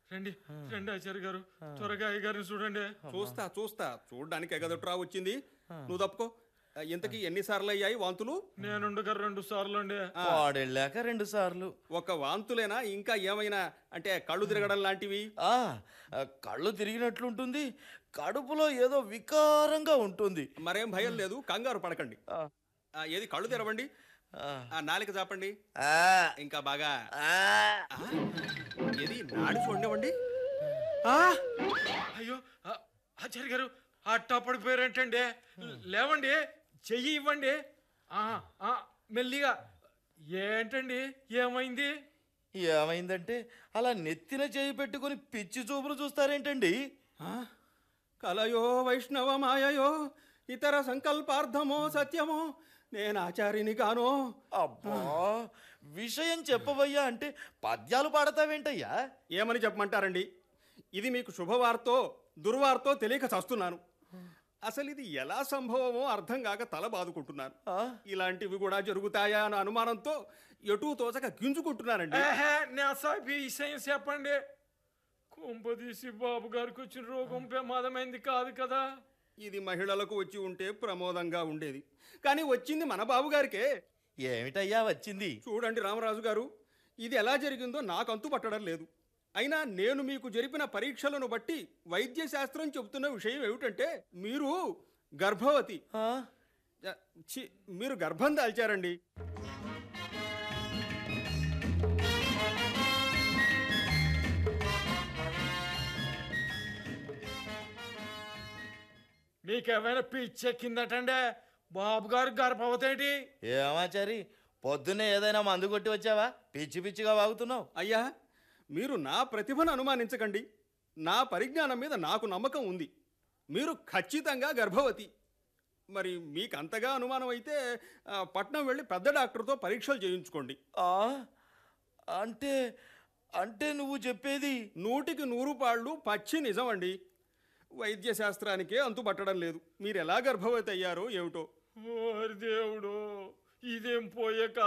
రండి రండి ఆచార్య గారు త్వరగా అయ్య గారిని చూడండి చూస్తా చూస్తా చూడ్డానికే కదట్రా వచ్చింది నువ్వు తప్పుకో ఆ, ఇంతకీ ఎన్నిసార్లు అయ్యాయి వాంతులు నేనుండగా రెండు సార్లు అండి వాడెళ్ళాక రెండు సార్లు ఒక వాంతులేనా ఇంకా ఏమైనా అంటే కళ్ళు తిరగడం లాంటివి ఆ, ఆ, కళ్ళు తిరిగినట్లుంటుంది కడుపులో ఏదో వికారంగా ఉంటుంది మరేం భయం లేదు కంగారు పడకండి ఆ, ఆ, ఏది కళ్ళు తెరవండి ఆ, ఆ నాలిక చాపండి ఆ, ఇంకా బాగా ఆ. ఆ, ఏది నాడి చూడండి అయ్యో ఆ, ఆచార్య గారు అట్టా పడిపోయారేంటండి లేవండి చెయ్యి ఇవ్వండి ఆ, ఆ, మెల్లిగా ఏంటండి ఏమైంది ఏమైందంటే అలా నెత్తిన చేయి పెట్టుకొని పిచ్చి చూపులు చూస్తారేంటండి ఆ, కలయో వైష్ణవ మాయయో ఇతర సంకల్పార్థమో సత్యమో నేను ఆచారిని కానో అబ్బా విషయం చెప్పవయ్యా అంటే పద్యాలు పాడతావేంటయ్యా ఏమని చెప్పమంటారండి ఇది మీకు శుభవార్తో దుర్వార్తో తెలియక చస్తున్నాను అసలు ఇది ఎలా సంభవమో అర్థం కాక తల బాదుకుంటున్నాను ఆ? ఇలాంటివి కూడా జరుగుతాయా అన్న అనుమానంతో ఎటూ తోచక గింజుకుంటున్నానండి ఏహే, నా సాపి విషయం చెప్పండి కుంపదీసి బాబు గారికి వచ్చిన రోగం ప్రమాదమైంది కాదు కదా ఇది మహిళలకు వచ్చి ఉంటే ప్రమోదంగా ఉండేది కానీ వచ్చింది మన బాబు గారికే ఏమిటయ్యా వచ్చింది చూడండి రామరాజు గారు ఇది ఎలా జరిగిందో నాకు అంతు పట్టడం లేదు అయినా నేను మీకు జరిపిన పరీక్షలను బట్టి వైద్య శాస్త్రం చెబుతున్న విషయం ఏమిటంటే మీరు గర్భవతి ఆ? జ- ఛీ, మీరు గర్భం దాల్చారండి మీకేమైనా పిచ్చెక్కిందటండే బాబు గారు గర్భవతి ఏంటి ఏమాచారి పొద్దున్నే ఏదైనా మందు కొట్టి వచ్చావా పిచ్చి పిచ్చిగా వాగుతున్నావు అయ్యా మీరు నా ప్రతిభను అనుమానించకండి నా పరిజ్ఞానం మీద నాకు నమ్మకం ఉంది మీరు ఖచ్చితంగా గర్భవతి మరి మీకు అంతగా అనుమానం అయితే ఆ, పట్నం వెళ్ళి పెద్ద డాక్టర్తో పరీక్షలు చేయించుకోండి ఆ? అంటే అంటే నువ్వు చెప్పేది నూటికి నూరు పాళ్ళు పచ్చి నిజమండి వైద్య శాస్త్రానికే అంతు పట్టడం లేదు మీరు ఎలా గర్భవతి అయ్యారో ఏమిటో ఓరి దేవుడు ఇదేం పోయే